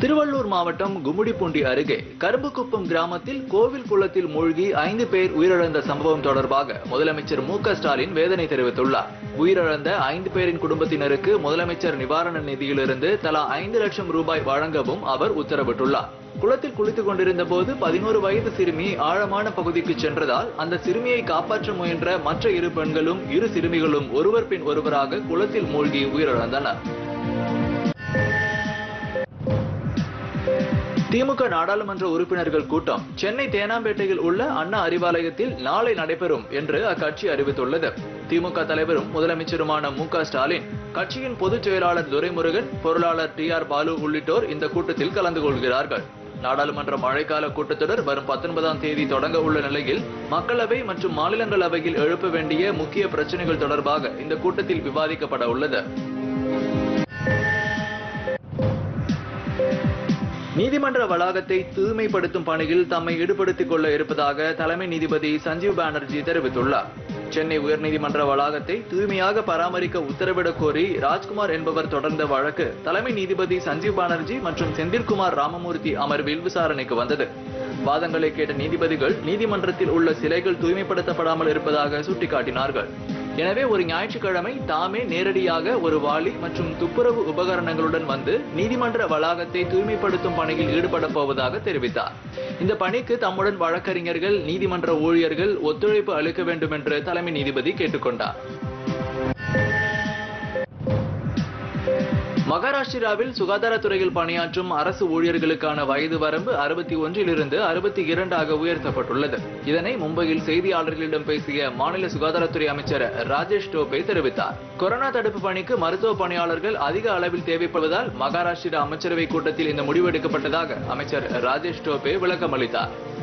திருவள்ளூர் மாவட்டம் கும்மிடிப்பூண்டி அருகே கரும்புக்குப்பம் கிராமத்தில் கோவில் குளத்தில் மூழ்கி ஐந்து பேர் உயிரிழந்த சம்பவம் தொடர்பாக முதலமைச்சர் மு க ஸ்டாலின் வேதனை தெரிவித்துள்ளார் உயிரிழந்த ஐந்து பேரின் குடும்பத்தினருக்கு முதலமைச்சர் நிவாரண நிதியிலிருந்து தலா ஐந்து லட்சம் ரூபாய் வழங்கவும் அவர் உத்தரவிட்டுள்ளார் குளத்தில் குளித்துக் கொண்டிருந்த போது பதினோரு வயது சிறுமி ஆழமான பகுதிக்கு சென்றதால் அந்த சிறுமியை காப்பாற்ற முயன்ற மற்ற இரு பெண்களும் இரு சிறுமிகளும் ஒருவர் பின் ஒருவராக குளத்தில் மூழ்கி உயிரிழந்தனர் திமுக நாடாளுமன்ற உறுப்பினர்கள் கூட்டம் சென்னை தேனாம்பேட்டையில் உள்ள அண்ணா அறிவாலயத்தில் நாளை நடைபெறும் என்று அக்கட்சி அறிவித்துள்ளது திமுக தலைவரும் முதலமைச்சருமான மு க ஸ்டாலின் கட்சியின் பொதுச் செயலாளர் துரைமுருகன் பொருளாளர் டி ஆர் பாலு உள்ளிட்டோர் இந்த கூட்டத்தில் கலந்து கொள்கிறார்கள் நாடாளுமன்ற மழைக்கால கூட்டத்தொடர் வரும் பத்தொன்பதாம் தேதி தொடங்க உள்ள நிலையில் மக்களவை மற்றும் மாநிலங்களவையில் எழுப்ப வேண்டிய முக்கிய பிரச்சனைகள் தொடர்பாக இந்த கூட்டத்தில் விவாதிக்கப்பட உள்ளது நீதிமன்ற வளாகத்தை தூய்மைப்படுத்தும் பணியில் தம்மை ஈடுபடுத்திக் கொள்ள இருப்பதாக தலைமை நீதிபதி சஞ்சீவ் பானர்ஜி தெரிவித்துள்ளார் சென்னை உயர்நீதிமன்ற வளாகத்தை தூய்மையாக பராமரிக்க உத்தரவிடக் கோரி ராஜ்குமார் என்பவர் தொடர்ந்த வழக்கு தலைமை நீதிபதி சஞ்சீவ் பானர்ஜி மற்றும் செந்தில்குமார் ராமமூர்த்தி அமர்வில் விசாரணைக்கு வந்தது வாதங்களை கேட்ட நீதிபதிகள் நீதிமன்றத்தில் உள்ள சிலைகள் தூய்மைப்படுத்தப்படாமல் இருப்பதாக சுட்டிக்காட்டினார்கள் எனவே ஒரு ஞாயிற்றுக்கிழமை தாமே நேரடியாக ஒரு வாளி மற்றும் துப்புரவு உபகரணங்களுடன் வந்து நீதிமன்ற வளாகத்தை தூய்மைப்படுத்தும் பணியில் ஈடுபட போவதாக தெரிவித்தார் இந்த பணிக்கு தம்முடன் வழக்கறிஞர்கள் நீதிமன்ற ஊழியர்கள் ஒத்துழைப்பு அளிக்க வேண்டும் என்று தலைமை நீதிபதி கேட்டுக்கொண்டார் மகாராஷ்டிராவில் சுகாதாரத்துறையில் பணியாற்றும் அரசு ஊழியர்களுக்கான வயது வரம்பு அறுபத்தி ஒன்றிலிருந்து அறுபத்தி இரண்டாக உயர்த்தப்பட்டுள்ளது இதனை மும்பையில் செய்தியாளர்களிடம் பேசிய மாநில சுகாதாரத்துறை அமைச்சர் ராஜேஷ் டோபே தெரிவித்தார் கொரோனா தடுப்பு பணிக்கு மருத்துவ பணியாளர்கள் அதிக அளவில் தேவைப்படுவதால் மகாராஷ்டிரா அமைச்சரவை கூட்டத்தில் இந்த முடிவு எடுக்கப்பட்டதாக அமைச்சர் ராஜேஷ் டோபே விளக்கம் அளித்தார்